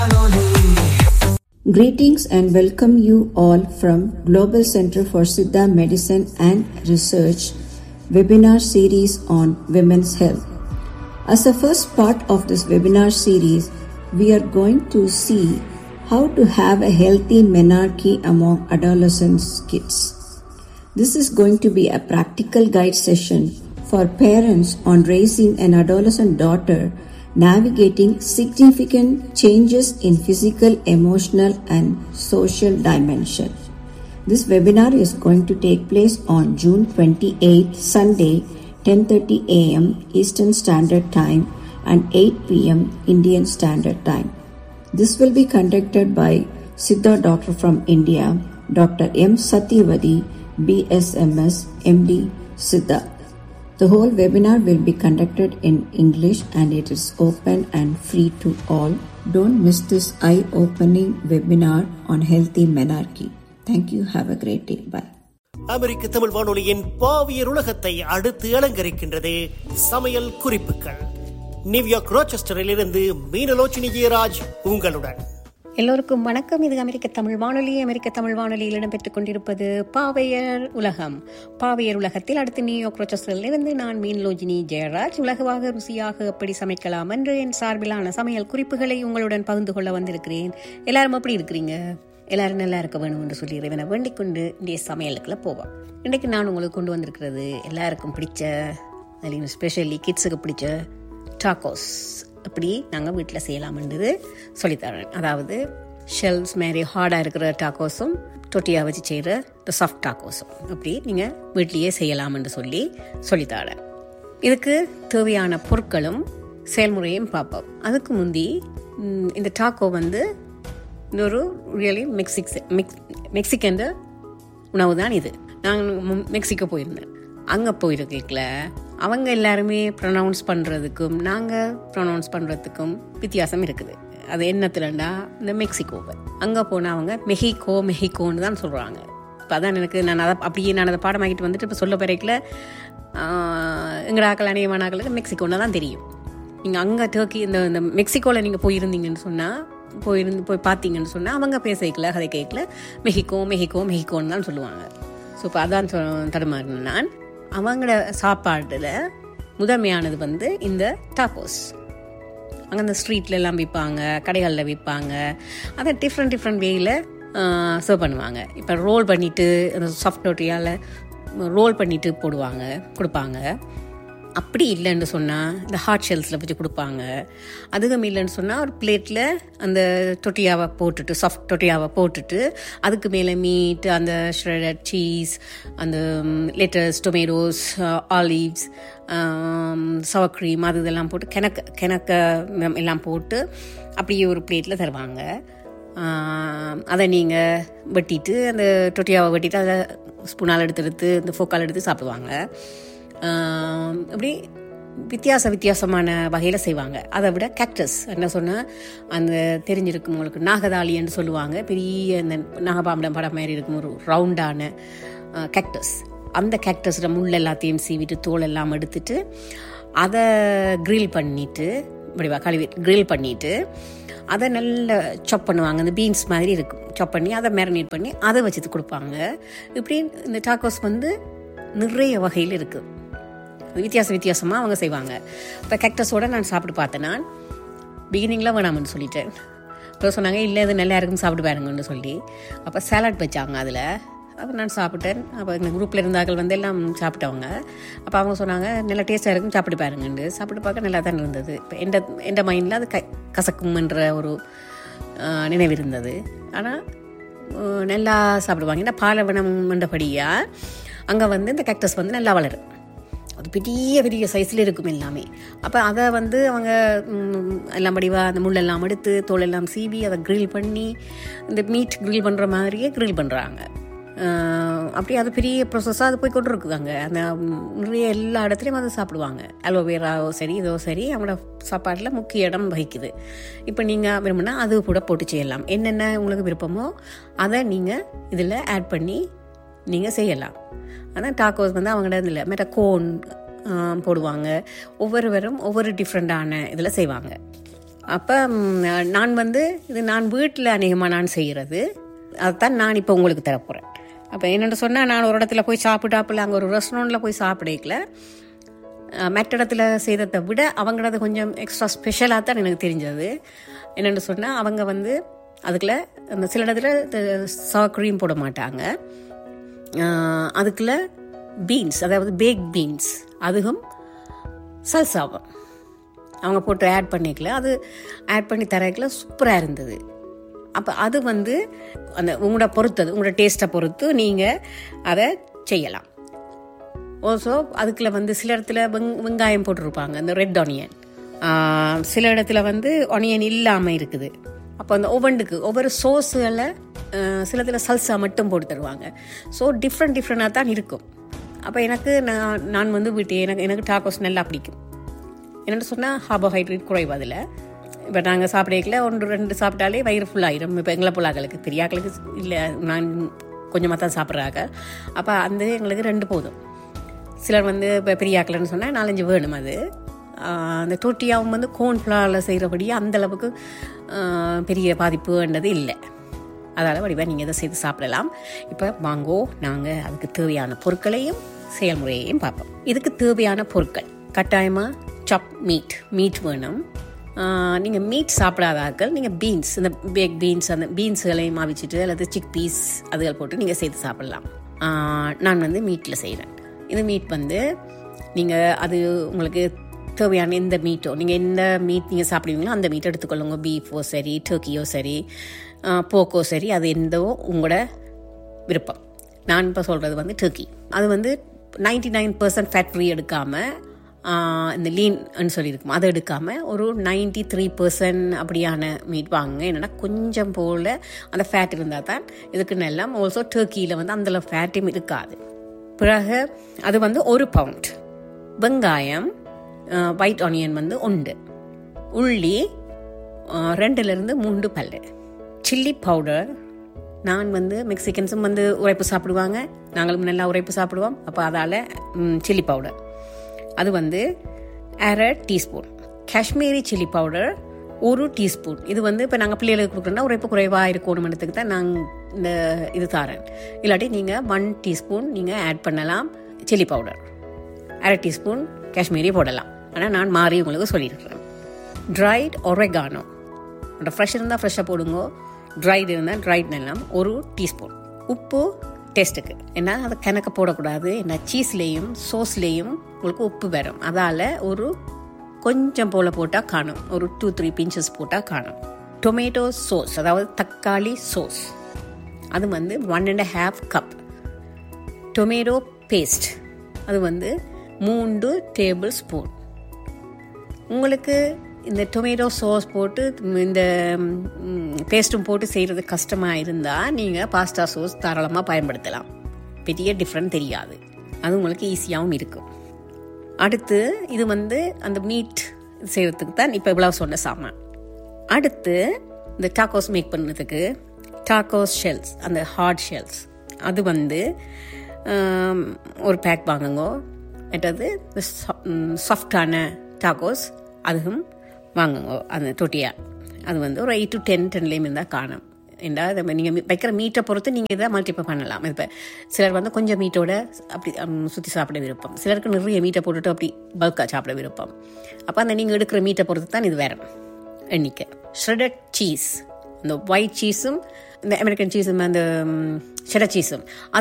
Greetings and welcome you all from Global Center for Siddha Medicine and Research webinar series on women's health. As a first part of this webinar series, we are going to see how to have a healthy menarche among adolescents kids. This is going to be a practical guide session for parents on raising an adolescent daughter navigating significant changes in physical, emotional, and social dimension. This webinar is going to take place on June 28, Sunday, 10:30 a.m. Eastern Standard Time and 8 p.m. Indian Standard Time. This will be conducted by Siddha doctor from India, Dr. M. Satyavadi, BSMS, MD, Siddha. The whole webinar will be conducted in English and it is open and free to all. Don't miss this eye opening webinar on healthy menarche. Thank you. Have a great day. Bye. அமெரிக்க தமிழ் வானொலியின் பாவியர் உலகத்தை அடுத்து அலங்கரிக்கின்றது சமையல் குறிப்புகள் New York ரோச்செஸ்டரில் இருந்து மீனலோச்சினி ஜெயராஜ் உங்களுடன் எல்லோருக்கும் வணக்கம் இது அமெரிக்க தமிழ் வானொலி அமெரிக்க தமிழ் வானொலியில் இடம்பெற்றுக் கொண்டிருப்பது பாவையர் உலகம் பாவையர் உலகத்தில் அடுத்து நியூயார்க் ரோச்சஸ்டரில் இருந்து நான் மீன்லோஜினி ஜெயராஜ் உலகவாக ருசியாக எப்படி சமைக்கலாம் என்று என் சார்பிலான சமையல் குறிப்புகளை உங்களுடன் பகிர்ந்து கொள்ள வந்திருக்கிறேன் எல்லாரும் எப்படி இருக்கிறீங்க எல்லாரும் நல்லா இருக்க வேணும் என்று சொல்லி இறைவனை வேண்டிக் கொண்டு இன்றைய சமையலுக்குள்ள போவோம் இன்றைக்கு நான் உங்களுக்கு கொண்டு வந்திருக்கிறது எல்லாருக்கும் பிடிச்ச அதுலேயும் ஸ்பெஷலி கிட்ஸுக்கு பிடிச்ச டாக்கோஸ் அப்படி நாங்கள் வீட்டில் செய்யலாம்ன்றது சொல்லித்தரேன் அதாவது ஷெல்ஸ் மாரி ஹார்டாக இருக்கிற டாக்கோஸும் தொட்டியாக வச்சு செய்கிற இந்த சாஃப்ட் டாக்கோஸும் அப்படி நீங்கள் வீட்லேயே செய்யலாம்னு சொல்லி சொல்லித்தரேன் இதுக்கு தேவையான பொருட்களும் செயல்முறையும் பார்ப்போம் அதுக்கு முந்தி ம், இந்த டாக்கோ வந்து இது ஒரு ரியலி மெக்சிக்ஸ் மெக்ஸ் மெக்சிகன் உணவு தான் இது நாங்கள் மெக்சிகோ போயிருந்தேன் அங்கே போயிருக்கல அவங்க எல்லாருமே ப்ரொனவுன்ஸ் பண்ணுறதுக்கும் நாங்கள் ப்ரொனவுன்ஸ் பண்ணுறதுக்கும் வித்தியாசம் இருக்குது அது என்னத்துலண்டா இந்த மெக்சிகோவை அங்கே போனால் அவங்க மெஹிகோ மெஹிகோன்னு தான் சொல்கிறாங்க இப்போ அதான் எனக்கு நான் அதை அப்படியே நான் அதை பாடமாக்கிட்டு வந்துட்டு இப்போ சொல்ல பிறகுல எங்கட ஆக்கள் அநேகமான ஆக்களுக்கு மெக்சிகோன்னு தான் தெரியும் நீங்கள் அங்கே டர்க்கி இந்த இந்த மெக்சிகோவில் நீங்கள் போயிருந்தீங்கன்னு சொன்னால் போயிருந்து போய் பார்த்தீங்கன்னு சொன்னால் அவங்க பேசிக்கல கதை கேட்கல மெஹிகோ மெஹிகோ மெஹிகோன்னு தான் சொல்லுவாங்க ஸோ இப்போ அதான் சொ தடுமாறினேன் நான் அவங்களோட சாப்பாட்டில் முதன்மையானது வந்து இந்த டாக்கோஸ் அங்கே அந்த ஸ்ட்ரீட்ல எல்லாம் விற்பாங்க கடைகளில் விற்பாங்க அதை டிஃப்ரெண்ட் டிஃப்ரெண்ட் வேயில் சர்வ் பண்ணுவாங்க இப்போ ரோல் பண்ணிவிட்டு அந்த சாஃப்ட் நோட்டியால் ரோல் பண்ணிவிட்டு போடுவாங்க கொடுப்பாங்க அப்படி இல்லைன்னு சொன்னால் இந்த ஹாட் ஷெல்ஸில் வச்சு கொடுப்பாங்க அதுக்கும் இல்லைன்னு சொன்னால் ஒரு பிளேட்டில் அந்த தொட்டியாவை போட்டுட்டு சாஃப்ட் தொட்டியாவை போட்டுட்டு அதுக்கு மேலே மீட் அந்த ஷ்ரெடட் சீஸ் அந்த lettuce tomatoes olives sour cream அது இதெல்லாம் போட்டு கிணக்க கிணக்க ம், எல்லாம் போட்டு அப்படியே ஒரு பிளேட்டில் தருவாங்க ஆம், அதை நீங்கள் வெட்டிட்டு அந்த தொட்டியாவை வெட்டிட்டு அதை ஸ்பூனால் எடுத்து எடுத்து இந்த ஃபோக்கால் எடுத்து சாப்பிடுவாங்க ஆம், இப்படி வித்தியாச வித்தியாசமான வகையில் செய்வாங்க அதை விட கேக்டஸ் என்ன சொன்னால் அந்த தெரிஞ்சிருக்கும் உங்களுக்கு நாகதாளின்னு சொல்லுவாங்க பெரிய அந்த நாகபாம்படம் படம் மாதிரி இருக்கும் ஒரு ரவுண்டான கேக்டஸ் அந்த கேக்டஸில் முள் எல்லாத்தையும் சீவிட்டு தோல் எல்லாம் எடுத்துட்டு அதை grill பண்ணிட்டு இப்படிவா கழுவி grill பண்ணிட்டு அதை நல்ல சாப் பண்ணுவாங்க இந்த பீன்ஸ் மாதிரி இருக்கும் சாப் பண்ணி அதை மேரினேட் பண்ணி அதை வச்சு கொடுப்பாங்க இப்படி இந்த டாக்கோஸ் வந்து நிறைய வகையில் இருக்குது வித்தியாச வித்தியாசமாக அவங்க செய்வாங்க இப்போ கேக்டஸோட நான் சாப்பிட்டு பார்த்தேன் நான் பிகினிங்கில் வேணாம்னு சொல்லிட்டேன் அப்புறம் சொன்னாங்க இல்லை இது நல்லா இருக்கும் சாப்பிட்டு பாருங்கன்னு சொல்லி அப்போ சாலட் வச்சாங்க அதில் அப்போ நான் சாப்பிட்டேன் அப்போ இந்த குரூப்பில் இருந்தார்கள் வந்து எல்லாம் சாப்பிட்டவங்க அப்போ அவங்க சொன்னாங்க நல்லா டேஸ்ட்டாக இருக்கும் சாப்பிட்டு பாருங்கன்னு சாப்பிட்டு பார்க்க நல்லா தான் இருந்தது இப்போ எந்த எந்த மைண்டில் அது க கசக்கும்ன்ற ஒரு ஆஹ், நினைவு இருந்தது ஆனால் நல்லா சாப்பிடுவாங்க இந்த பாலவனம்ன்றபடியாக அங்கே வந்து இந்த கேக்டஸ் வந்து நல்லா வளரும் அது பெரிய பெரிய சைஸில் இருக்கும் எல்லாமே அப்போ அதை வந்து அவங்க ம், எல்லாம் படிவா அந்த முள்ளெல்லாம் எடுத்து தோல் எல்லாம் சீவி அதை grill பண்ணி இந்த மீட் grill பண்ணுற மாதிரியே grill பண்ணுறாங்க அப்படி அது பெரிய ப்ரொசஸாக அது போய் கொண்டு இருக்குதாங்க அந்த ம், நிறைய எல்லா இடத்துலையும் அதை சாப்பிடுவாங்க அலோவேராவோ சரி இதோ சரி அவங்களோட சாப்பாட்டில் முக்கிய இடம் வகிக்குது இப்போ நீங்கள் விரும்பினா அது கூட போட்டு செய்யலாம் என்னென்ன உங்களுக்கு விருப்பமோ அதை நீங்கள் இதில் ஆட் பண்ணி நீங்கள் செய்யலாம் ஆனால் டாக்கோஸ் வந்து அவங்களோட இதில் மெட்ட கோன் போடுவாங்க ஒவ்வொருவரும் ஒவ்வொரு டிஃப்ரெண்ட்டான இதில் செய்வாங்க அப்போ நான் வந்து இது நான் வீட்டில் அநேகமாக நான் செய்கிறது அதுதான் நான் இப்போ உங்களுக்கு தரப்போகிறேன் அப்போ என்னென்னு சொன்னால் நான் ஒரு இடத்துல போய் சாப்பிட்டாப்புல அங்கே ஒரு ரெஸ்டாரண்ட்டில் போய் சாப்பிடக்கல மற்ற இடத்துல செய்ததை விட அவங்களது கொஞ்சம் எக்ஸ்ட்ரா ஸ்பெஷலாக தான் எனக்கு தெரிஞ்சது என்னென்னு சொன்னால் அவங்க வந்து அதுக்குள்ள அந்த சில இடத்துல சவர் க்ரீம் போட மாட்டாங்க அதுக்குள்ள பீன்ஸ் அதாவது பேக் பீன்ஸ் அதுவும் சல்சாவும் அவங்க போட்டு ஆட் பண்ணிக்கல அது ஆட் பண்ணி தரக்கல சூப்பராக இருந்தது அப்போ அது வந்து அந்த உங்களோட பொறுத்தது உங்களோட டேஸ்ட்டை பொறுத்து நீங்கள் அதை செய்யலாம் ஓசோ அதுக்குள்ள வந்து சில இடத்துல வெங் வெங்காயம் போட்டிருப்பாங்க அந்த ரெட் ஆனியன் சில இடத்துல வந்து ஆனியன் இல்லாமல் இருக்குது அப்போ அந்த ஒவ்வொன்றுக்கு ஒவ்வொரு சோஸுகளை சில இடத்துல சல்சா மட்டும் போட்டு தருவாங்க ஸோ டிஃப்ரெண்ட் டிஃப்ரெண்டாக தான் இருக்கும் அப்போ எனக்கு நான் நான் வந்து வீட்டு எனக்கு எனக்கு டாக்கோஸ் நல்லா பிடிக்கும் என்னென்னு சொன்னால் கார்போஹைட்ரேட் குறைவு அதில் இப்போ நாங்கள் சாப்பிடக்கல ஒன்று ரெண்டு சாப்பிட்டாலே வயிறு ஃபுல்லாயிரும் இப்போ எங்களை புள்ளாக்களுக்கு பெரியாக்களுக்கு இல்லை நான் கொஞ்சமாக தான் சாப்பிட்றாங்க அப்போ அந்த எங்களுக்கு ரெண்டு போதும் சிலர் வந்து இப்போ பெரியாக்கலன்னு சொன்னால் நாலஞ்சு வேணும் அது அந்த டொட்டியாவும் வந்து கோன் ஃப்ளாரில் செய்கிறபடி அந்தளவுக்கு பெரிய பாதிப்புன்றது இல்லை அதால் வடிவாக நீங்கள் இதை செய்து சாப்பிடலாம் இப்போ வாங்கோ நாங்கள் அதுக்கு தேவையான பொருட்களையும் செயல்முறையையும் பார்ப்போம் இதுக்கு தேவையான பொருட்கள் கட்டாயமாக சாப் மீட் மீட் வேணும் நீங்கள் மீட் சாப்பிடாதாக்கள் நீங்கள் பீன்ஸ் இந்த பேக் பீன்ஸ் அந்த பீன்ஸுகளையும் மாவிச்சிட்டு அல்லது சிக் பீஸ் அதுகள் போட்டு நீங்கள் செய்து சாப்பிடலாம் நான் வந்து மீட்டில் செய்கிறேன் இந்த மீட் வந்து நீங்கள் அது உங்களுக்கு தேவையான எந்த மீட்டோ நீங்கள் எந்த மீட் நீங்கள் சாப்பிடுவீங்களோ அந்த மீட் எடுத்துக்கொள்ளுங்க பீஃபோ சரி டர்க்கியோ சரி போக்கோ சரி அது எந்தோ உங்களோட விருப்பம் நான் இப்போ சொல்கிறது வந்து டர்க்கி அது வந்து ninety nine percent fat free எடுக்காமல் இந்த லீன்னு சொல்லியிருக்கும் அதை எடுக்காமல் ஒரு நைன்டி த்ரீ பர்சன்ட் அப்படியான மீட் வாங்குங்க என்னென்னா கொஞ்சம் போல் அந்த ஃபேட் இருந்தால் தான் இதுக்கு நல்லா ஆல்சோ டர்க்கியில் வந்து அந்த ஃபேட்டும் இருக்காது பிறகு அது வந்து ஒரு பவுண்ட் வெங்காயம் ஒயிட் ஆனியன் வந்து உண்டு உள்ளி ரெண்டுலேருந்து மூன்று பல்லு சில்லி பவுடர் நான் வந்து மெக்சிகன்ஸும் வந்து உரைப்பு சாப்பிடுவாங்க நாங்களும் நல்லா உரைப்பு சாப்பிடுவோம் அப்போ அதால் சில்லி பவுடர் அது வந்து அரை டீஸ்பூன் காஷ்மீரி சில்லி பவுடர் ஒரு டீஸ்பூன் இது வந்து இப்போ நாங்கள் பிள்ளைகளுக்கு கொடுக்குறோம்னா உரைப்பு குறைவாக இருக்கணும்ன்றதுக்கு தான் நாங்கள் இந்த இது தாரேன் இல்லாட்டி நீங்கள் ஒன் டீஸ்பூன் நீங்கள் ஆட் பண்ணலாம் சில்லி பவுடர் அரை டீஸ்பூன் காஷ்மீரி போடலாம் ஆனால் நான் மாறி உங்களுக்கு சொல்லியிருக்கிறேன் ட்ரைட் ஒரெகானோ அந்த ஃப்ரெஷ் இருந்தால் ஃப்ரெஷ்ஷாக போடுங்க ட்ரைட் இருந்தால் ட்ரைட் எல்லாம் ஒரு டீஸ்பூன் உப்பு டேஸ்ட்டுக்கு ஏன்னா அதை கணக்க போடக்கூடாது ஏன்னா சீஸ்லேயும் சோஸ்லேயும் உங்களுக்கு உப்பு வரும் அதால் ஒரு கொஞ்சம் போல் போட்டால் காணும் ஒரு டூ த்ரீ பிஞ்சஸ் போட்டால் காணும் டொமேட்டோ சோஸ் அதாவது தக்காளி சோஸ் அது வந்து one and half cup tomato paste அது வந்து மூன்று டேபிள் ஸ்பூன் உங்களுக்கு இந்த டொமேட்டோ சாஸ் போட்டு இந்த பேஸ்ட்டும் போட்டு செய்கிறது கஷ்டமாக இருந்தால் நீங்கள் பாஸ்தா சாஸ் தாராளமாக பயன்படுத்தலாம் பெரிய டிஃப்ரெண்ட் தெரியாது அது உங்களுக்கு ஈஸியாகவும் இருக்கும் அடுத்து இது வந்து அந்த மீட் செய்கிறதுக்கு தான் இப்போ இவ்வளோ சொன்ன சாமான் அடுத்து இந்த டாக்கோஸ் மேக் பண்ணுறதுக்கு டாக்கோஸ் ஷெல்ஸ் அந்த ஹார்ட் ஷெல்ஸ் அது வந்து ஒரு பேக் வாங்குங்க மற்றது சாஃப்டான டாக்கோஸ் அதுவும் வாங்குங்க அந்த தொட்டியா அது வந்து ஒரு எயிட் டு டென் டென்லேயும் இருந்தால் காணும் ஏண்டா அதை நீங்கள் வைக்கிற மீட்டை பொறுத்து நீங்கள் இதை மல்டிப்ளை பண்ணலாம் இப்போ சிலர் வந்து கொஞ்சம் மீட்டோட அப்படி சுற்றி சாப்பிட விருப்பம் சிலருக்கு நிறைய மீட்டை போட்டுட்டு அப்படி பல்காக சாப்பிட விருப்பம் அப்போ அந்த நீங்கள் எடுக்கிற மீட்டை பொறுத்து தான் இது வேறு எண்ணிக்கை ஷ்ரெடட் சீஸ் இந்த ஒயிட் சீஸும் இந்த அமெரிக்கன் சீஸும் அந்த ஷெடர் சீஸும்